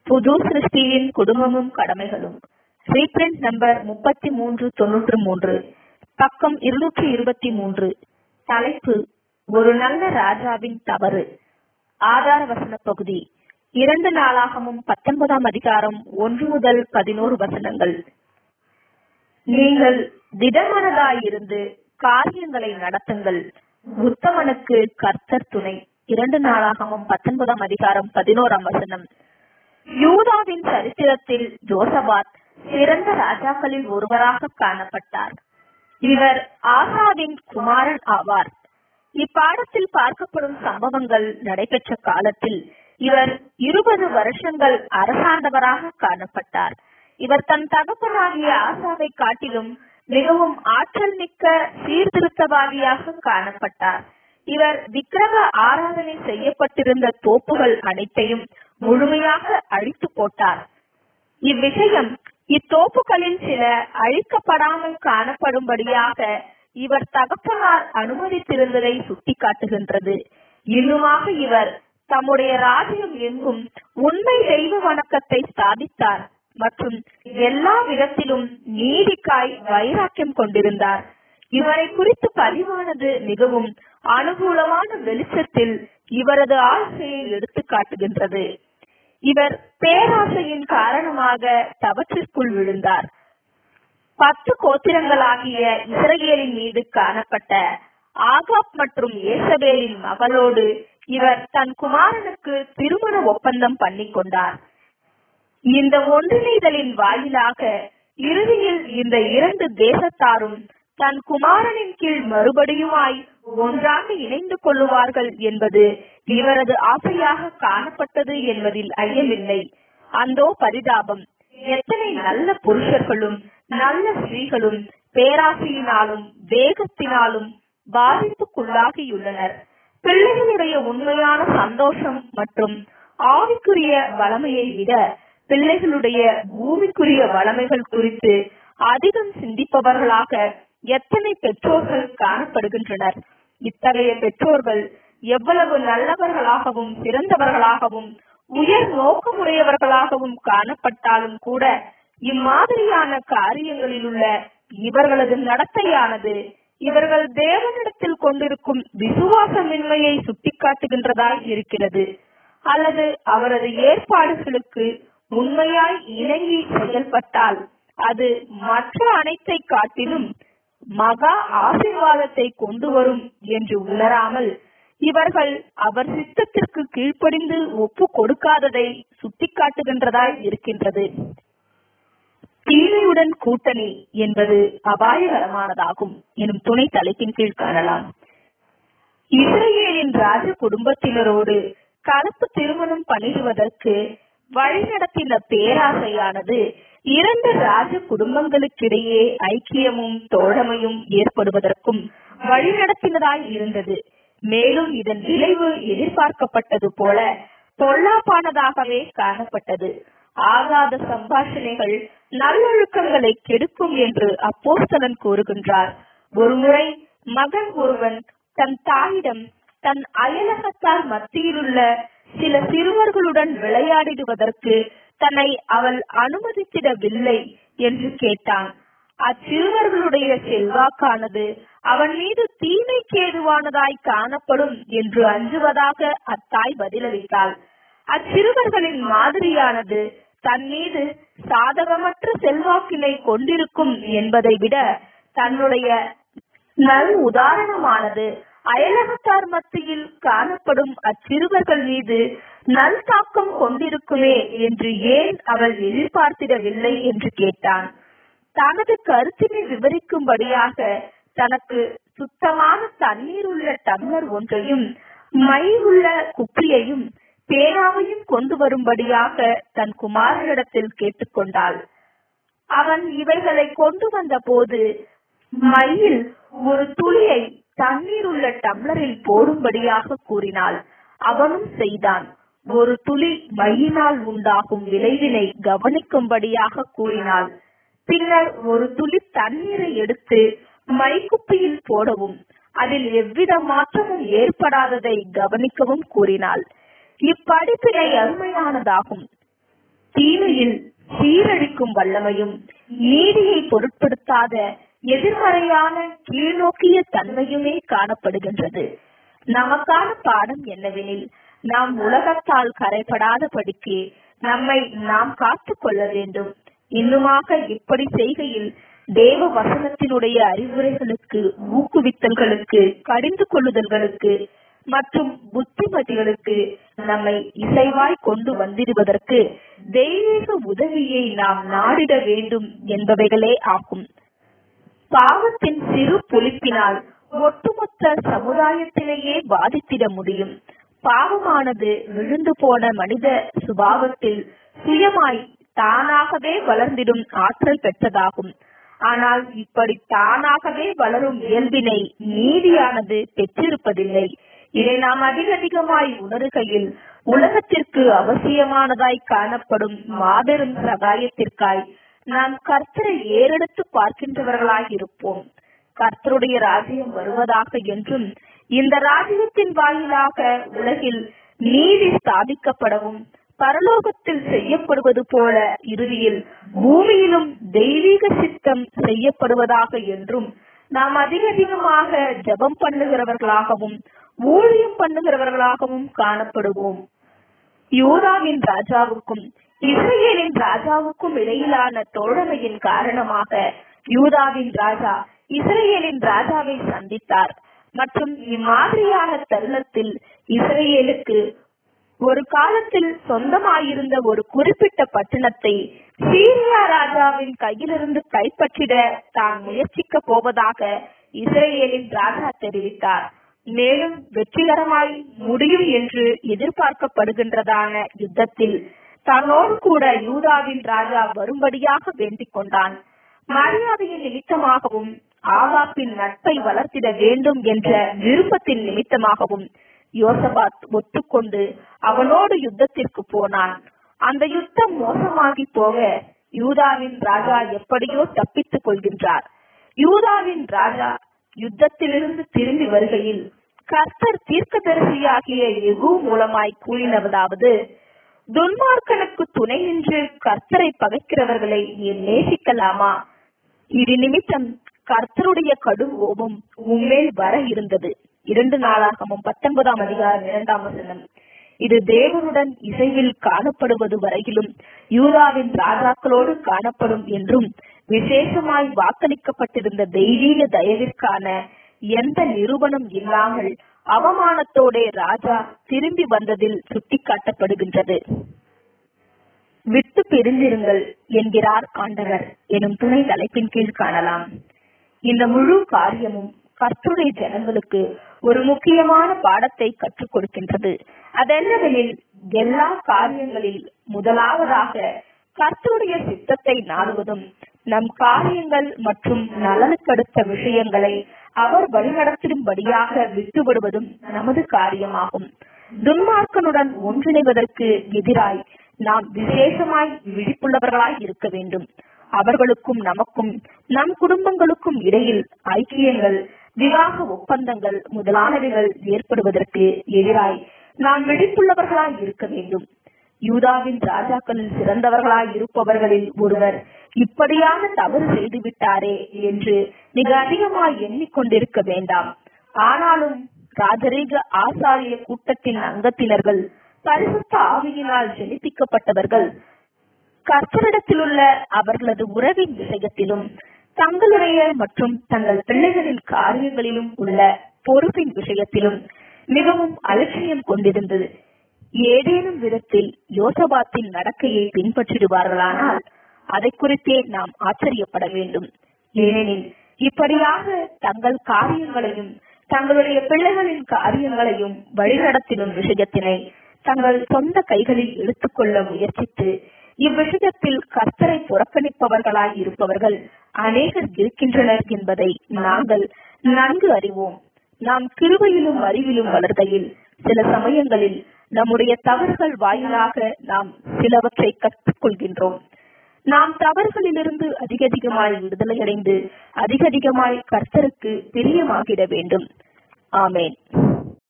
புது சிருஷ்டியின் குடும்பமும் கடமைகளும் reprint number முப்பத்தி மூன்று தொன்னூற்று மூன்று பக்கம் இருநூற்றி இருபத்தி மூன்று தலைப்பு ஒரு நல்ல ராஜாவின் தவறு ஆதார வசன பகுதி இரண்டு நாளாகமும் பத்தொன்பதாம் அதிகாரம் ஒன்று முதல் பதினோரு வசனங்கள் நீங்கள் திடமனதாயிருந்து காரியங்களை நடத்துங்கள் உத்தமனுக்கு கர்த்தர் துணை இரண்டு நாளாகமும் பத்தொன்பதாம் அதிகாரம் பதினோராம் வசனம் யூதாவின் சரித்திரத்தில் ஜோசபாத் சிறந்த ராஜாக்களில் ஒருவராக காணப்பட்டார் இவர் ஆசாவின் குமாரன் ஆவார் இப்பாடத்தில் பார்க்கப்படும் சம்பவங்கள் நடைபெற்ற காலத்தில் இவர் இருபது வருஷங்கள் அரசாண்டவராக காணப்பட்டார் இவர் தன் தகப்பனாகிய ஆசாவை காட்டிலும் மிகவும் ஆற்றல் மிக்க சீர்திருத்தவாதியாக காணப்பட்டார் இவர் விக்கிரக ஆராதனை செய்யப்பட்டிருந்த தோப்புகள் அனைத்தையும் முழுமையாக அழித்து போட்டார் இவ்விஷயம் இத்தோப்புகளில் சில அழிக்கப்படாமல் காணப்படும்படியாக இவர் தகப்பனார் அனுமதித்திருந்ததை சுட்டிக்காட்டுகின்றது இன்னுமாக இவர் தம்முடைய ராஜ்யம் எங்கும் உண்மை தெய்வ வணக்கத்தை ஸ்தாபித்தார் மற்றும் எல்லா விதத்திலும் நீதிக்காய் வைராக்கியம் கொண்டிருந்தார் இவரை குறித்து பதிவானது மிகவும் அனுகூலமான வெளிச்சத்தில் இவரது ஆசையை எடுத்து காட்டுகின்றது இவர் பேராசையின் காரணமாக தவற்றிற்குள் விழுந்தார் பத்து கோத்திரங்களாகிய இஸ்ரேலின் மீது காணப்பட்ட ஆகாப் மற்றும் ஏசபேலின் மகளோடு இவர் தன் குமாரனுக்கு திருமண ஒப்பந்தம் பண்ணிக் கொண்டார் இந்த ஒன்றிணைதலின் வாயிலாக இறுதியில் இந்த இரண்டு தேசத்தாரும் தன் குமாரனின் கீழ் மறுபடியுமாய் ஒன்றாக இணைந்து கொள்ளுவார்கள் என்பது இவரது ஆசையாக காணப்பட்டது என்பதில் ஐயமில்லை அந்தோ பரிதாபம் எத்தனை நல்ல புருஷர்களும் நல்ல ஸ்திரீகளும் பேராசையினாலும் வேகத்தினாலும் பாதிப்புக்குள்ளாகியுள்ளனர் பிள்ளைகளுடைய உண்மையான சந்தோஷம் மற்றும் ஆவிக்குரிய வளமையை விட பிள்ளைகளுடைய பூமிக்குரிய வளமைகள் குறித்து அதிகம் சிந்திப்பவர்களாக எத்தனை பெற்றோர்கள் காணப்படுகின்றனர் இத்தகைய பெற்றோர்கள் எவ்வளவு நல்லவர்களாகவும் சிறந்தவர்களாகவும் உயர் நோக்கமுடையவர்களாகவும் காணப்பட்டாலும் கூட இம்மாதிரியான காரியங்களில் உள்ள இவர்களது நடத்தையானது இவர்கள் தேவனிடத்தில் கொண்டிருக்கும் விசுவாசமின்மையை சுட்டிக்காட்டுகின்றதாய் இருக்கிறது அல்லது அவரது ஏற்பாடுகளுக்கு உண்மையாய் இணங்கி செயல்பட்டால் அது மற்ற அனைத்தை காட்டிலும் மகா ஆசீர்வாதத்தை கொண்டு வரும் என்று உணராமல் இவர்கள் அவர் சித்தத்திற்கு கீழ்ப்படிந்து ஒப்பு கொடுக்காததை சுட்டிக்காட்டுகின்றதாய் இருக்கின்றது தீமையுடன் கூட்டணி என்பது அபாயகரமானதாகும் எனும் துணை தலைப்பின் கீழ் காணலாம் இஸ்ரேலின் ராஜ குடும்பத்தினரோடு கலப்பு திருமணம் பண்ணிடுவதற்கு வழிநடத்தின பேராசையானது இரண்டு ராஜ குடும்பங்களுக்கிடையே ஐக்கியமும் தோழமையும் ஏற்படுவதற்கும் வழிநடத்தினதாய் இருந்தது மேலும் இதன் விளைவு எதிர்பார்க்கப்பட்டது போல பொல்லாப்பானதாகவே காணப்பட்டது ஆகாத சம்பாஷணைகள் நல்லொழுக்கங்களை கெடுக்கும் என்று அப்போஸ்தலன் கூறுகின்றார் ஒருமுறை மகன் ஒருவன் தன் தாயிடம் தன் அயலகத்தார் மத்தியிலுள்ள சில சிறுவர்களுடன் விளையாடிடுவதற்கு தன்னை அவள் அனுமதித்திடவில்லை என்று கேட்டான் அச்சிறுவர்களுடைய செல்வாக்கானது அவன் மீது தீமைக்கு ஏதுவானதாய் காணப்படும் என்று அஞ்சுவதாக அத்தாய் பதிலளித்தாள் அச்சிறுவர்களின் மாதிரியானது தன் மீது சாதகமற்ற செல்வாக்கினை கொண்டிருக்கும் என்பதை விட தன்னுடைய நல் உதாரணமானது அயலகத்தார் மத்தியில் காணப்படும் அச்சிறுவர்கள் மீது நல் தாக்கம் கொண்டிருக்குமே என்று ஏன் அவள் எதிர்பார்த்திடவில்லை என்று கேட்டான் தனது கருத்தினை விவரிக்கும்படியாக தனக்கு சுத்தமான தண்ணீர் உள்ள டம்ளர் ஒன்றையும் மை உள்ள குப்பியையும் பேனாவையும் கொண்டு வரும்படியாக தன் குமாரனிடத்தில் கேட்டுக்கொண்டாள் அவன் இவைகளை கொண்டு வந்த போது மையில் ஒரு துளியை தண்ணீர் உள்ள டம்ளரில் போடும்படியாக கூறினாள் அவனும் செய்தான் ஒரு துளி மையினால் உண்டாகும் விளைவினை கவனிக்கும்படியாக கூறினாள் பின்னர் ஒரு துளி தண்ணீரை எடுத்து மைக்குப்பியில் போடவும் அதில் எவ்வித மாற்றமும் ஏற்படாததை கவனிக்கவும் கூறினாள் இப்படிப்பினை அருமையானதாகும் தீமையில் சீரழிக்கும் வல்லமையும் நீதியை பொருட்படுத்தாத எதிர்மறையான கீழ்நோக்கிய தன்மையுமே காணப்படுகின்றது நமக்கான பாடம் என்னவெனில் நாம் உலகத்தால் கரைபடாதபடிக்கு நம்மை நாம் காத்துக் கொள்ள வேண்டும் இன்னுமாக இப்படி செய்கையில் தேவ வசனத்தினுடைய அறிவுரைகளுக்கு ஊக்குவித்தல்களுக்கு கடிந்து கொள்ளுதல்களுக்கு மற்றும் புத்திமதிகளுக்கு நம்மை இசைவாய் கொண்டு வந்திடுவதற்கு தெய்வீக உதவியை நாம் நாடிட வேண்டும் என்பவைகளே ஆகும் பாவத்தின் சிறு புளிப்பினால் ஒட்டுமொத்த சமுதாயத்திலேயே பாதித்திட முடியும் பாவமானது விழுந்து போன மனித சுபாவத்தில் சுயமாய் தானாகவே வளர்ந்திடும் ஆற்றல் பெற்றதாகும் ஆனால் இப்படி தானாகவே வளரும் இயல்பினை நீதியானது பெற்றிருப்பதில்லை இதை நாம் அதிக அதிகமாய் உணர்கையில் உலகத்திற்கு அவசியமானதாய் காணப்படும் மாபெரும் சகாயத்திற்காய் நாம் கர்த்தரை ஏறெடுத்து பார்க்கின்றவர்களாய் இருப்போம் கர்த்தருடைய ராஜ்யம் வருவதாக என்றும் இந்த ராஜ்யத்தின் வாயிலாக உலகில் நீதி ஸ்தாபிக்கப்படவும் பரலோகத்தில் செய்யப்படுவது போல இறுதியில் பூமியிலும் தெய்வீக சித்தம் செய்யப்படுவதாக என்றும் நாம் அதிக அதிகமாக ஜபம் பண்ணுகிறவர்களாகவும் ஊழியம் பண்ணுகிறவர்களாகவும் காணப்படுவோம் யூதாவின் ராஜாவுக்கும் இஸ்ரேலின் ராஜாவுக்கும் இடையிலான தோழமையின் காரணமாக யூதாவின் ராஜா இஸ்ரேலின் ராஜாவை சந்தித்தார் மற்றும் இம்மாதிரியான தருணத்தில் இஸ்ரேலுக்கு ஒரு காலத்தில் சொந்தமாயிருந்த ஒரு குறிப்பிட்ட பட்டணத்தை சீரியா ராஜாவின் கையிலிருந்து கைப்பற்றிட தான் முயற்சிக்க போவதாக இஸ்ரேலின் ராஜா தெரிவித்தார் மேலும் வெற்றிகரமாய் முடியும் என்று எதிர்பார்க்கப்படுகின்றதான யுத்தத்தில் தன்னோடு கூட யூதாவின் ராஜா வரும்படியாக வேண்டிக் கொண்டான் மரியாதையின் நிமித்தமாகவும் ஆகாப்பின் நட்பை வளர்த்திட வேண்டும் என்ற விருப்பத்தின் நிமித்தமாகவும் யோசபாத் ஒத்துக்கொண்டு அவனோடு யுத்தத்திற்கு போனான் அந்த யுத்தம் மோசமாகி போக யூதாவின் ராஜா எப்படியோ தப்பித்துக் கொள்கின்றார் யூதாவின் ராஜா யுத்தத்திலிருந்து திரும்பி வருகையில் கர்த்தர் தீர்க்கதரிசியாகிய எகு மூலமாய் கூறினதாவது துன்மார்க்கனுக்கு துணை நின்று கர்த்தரை பகைக்கிறவர்களை நீர் நேசிக்கலாமா இது நிமித்தம் கர்த்தருடைய கடும் கோபம் உம்மேல் வர இருந்தது இரண்டு நாளாகவும் பத்தொன்பதாம் அதிகாரம் இரண்டாம் வசனம் இது தேவனுடன் இசைவில் காணப்படுவது வரையிலும் யூதாவின் ராஜாக்களோடு காணப்படும் என்றும் விசேஷமாய் வாக்களிக்கப்பட்டிருந்த தெய்வீக தயவிற்கான எந்த நிரூபணம் இல்லாமல் அவமானத்தோட ராஜா திரும்பி வந்ததில் சுட்டிக்காட்டப்படுகின்றது விட்டு பிரிந்திருங்கள் என்கிறார் ஆண்டவர் எனும் துணை தலைப்பின் கீழ் காணலாம் இந்த முழு காரியமும் கர்த்தருடைய ஜனங்களுக்கு ஒரு முக்கியமான பாடத்தை கற்றுக் கொடுக்கின்றது அதென்னவெனில் எல்லா காரியங்களில் முதலாவதாக கர்த்தருடைய சித்தத்தை நாடுவதும் நம் காரியங்கள் மற்றும் நலனுக்கடுத்த விஷயங்களை அவர் வழிநடத்திடும்படியாக விட்டுவிடுவதும் நமது காரியமாகும் துன்மார்க்கனுடன் ஒன்றிணைவதற்கு எதிராய் நாம் விசேஷமாய் விழிப்புள்ளவர்களாய் இருக்க வேண்டும் அவர்களுக்கும் நமக்கும் நம் குடும்பங்களுக்கும் இடையில் ஐக்கியங்கள் விவாக ஒப்பந்தங்கள் முதலானவைகள் ஏற்படுவதற்கு எதிராய் நாம் விழிப்புள்ளவர்களாய் இருக்க வேண்டும் யூதாவின் ராஜாக்களில் சிறந்தவர்களாய் இருப்பவர்களில் ஒருவர் இப்படியான தவறு செய்து விட்டாரே என்று மிக அதிகமாய் எண்ணிக்கொண்டிருக்க வேண்டாம் ஆனாலும் ராஜரீக ஆசாரிய கூட்டத்தின் அங்கத்தினர்கள் பரிசுத்த ஆவியினால் ஜெனிப்பிக்கப்பட்டவர்கள் கர்த்தரிடத்திலுள்ள அவர்களது உறவின் விஷயத்திலும் தங்களுடைய மற்றும் தங்கள் பிள்ளைகளின் காரியங்களிலும் உள்ள பொறுப்பின் விஷயத்திலும் மிகவும் அலட்சியம் கொண்டிருந்தது ஏதேனும் விதத்தில் யோசபாத்தின் நடக்கையை பின்பற்றிடுவார்களானால் அதை குறித்தே நாம் ஆச்சரியப்பட வேண்டும் ஏனெனில் இப்படியாக தங்கள் காரியங்களையும் தங்களுடைய பிள்ளைகளின் காரியங்களையும் வழிநடத்திடும் விஷயத்தினை தங்கள் சொந்த கைகளில் எடுத்துக்கொள்ள முயற்சித்து இவ்விஷயத்தில் கர்த்தரை புறக்கணிப்பவர்களாய் இருப்பவர்கள் அநேகர் இருக்கின்றனர் என்பதை நாங்கள் நன்கு அறிவோம் நாம் கிருபையிலும் அறிவிலும் வளர்கையில் சில சமயங்களில் நம்முடைய தவறுகள் வாயிலாக நாம் சிலவற்றை கற்றுக்கொள்கின்றோம் நாம் தவறுகளிலிருந்து அதிக அதிகமாய் விடுதலை அடைந்து அதிக அதிகமாய் கர்த்தருக்கு பிரியமாகிட வேண்டும் ஆமேன்